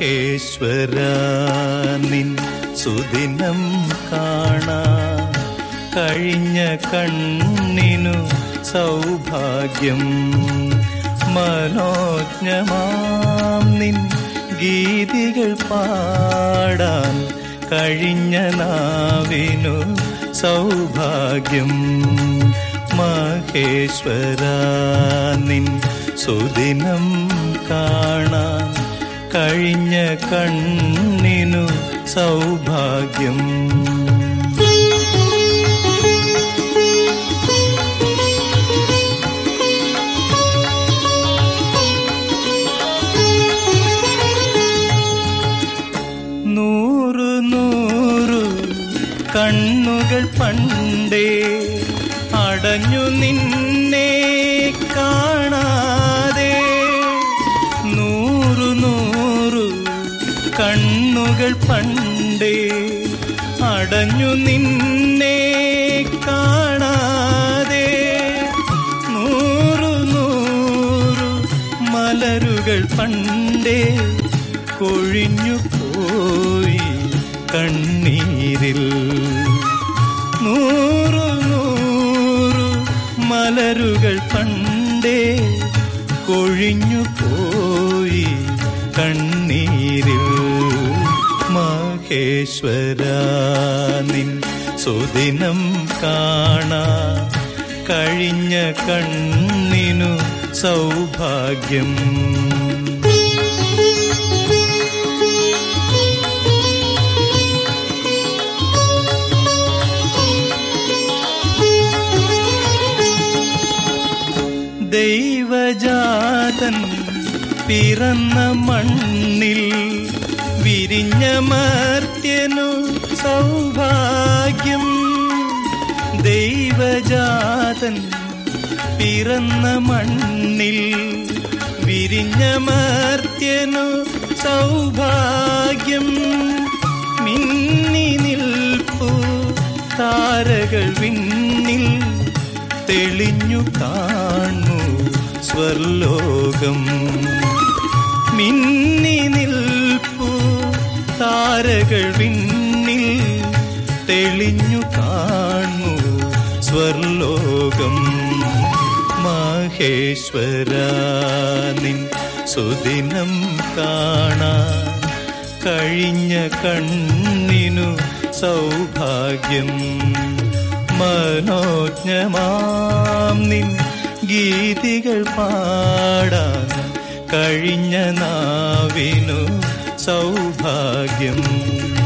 മഹേശ്വര നിൻ സുദിനം കാണാ കഴിഞ്ഞ കണ്ണിനു സൗഭാഗ്യം മനോജ്ഞമാം നിൻ ഗീതികൾ പാടാൻ കഴിഞ്ഞ നാവിനു സൗഭാഗ്യം മഹേശ്വര നിൻ സുദിനം കാണാൻ കഴിഞ്ഞ കണ്ണിനു സൗഭാഗ്യം നൂറു നൂറു കണ്ണുകൾ പണ്ടേ അടഞ്ഞു നിന്നെ കാണാതെ നൂറു നൂറു കണ്ണുകൾ പണ്ടേ അടഞ്ഞു നിന്നെ കാണാതെ നൂറു നൂറു മലരുകൾ പണ്ടേ കൊഴിഞ്ഞു പോയി കണ്ണീരിൽ നൂറു നൂറു മലരുകൾ പണ്ടേ കൊഴിഞ്ഞു പോയി കണ്ണീരിൽ മഹേശ്വര നിൻ സുദിനം കാണാ കഴിഞ്ഞ കണ്ണിനു സൗഭാഗ്യം ദൈവജാതൻ പിറന്ന മണ്ണിൽ വിരിഞ്ഞ മർത്യനു സൗഭാഗ്യം ദൈവജാതൻ പിറന്ന മണ്ണിൽ വിരിഞ്ഞ മർത്യനു സൗഭാഗ്യം മിന്നി നിൽപ്പു താരകൾ വിണ്ണിൽ തെളിഞ്ഞു കാണു സ്വർലോകം മിന്നി നിൽപ്പു താരകൾ വിണ്ണിൽ തെളിഞ്ഞു കാണു സ്വർലോകം മഹേശ്വര നിൻ സുദിനം കാണാ കഴിഞ്ഞ കണ്ണിനു സൗഭാഗ്യം മനോജ്ഞമാം നിൻ ഗീതികൾ പാടാൻ കഴിഞ്ഞ നാവിനു സൗഭാഗ്യം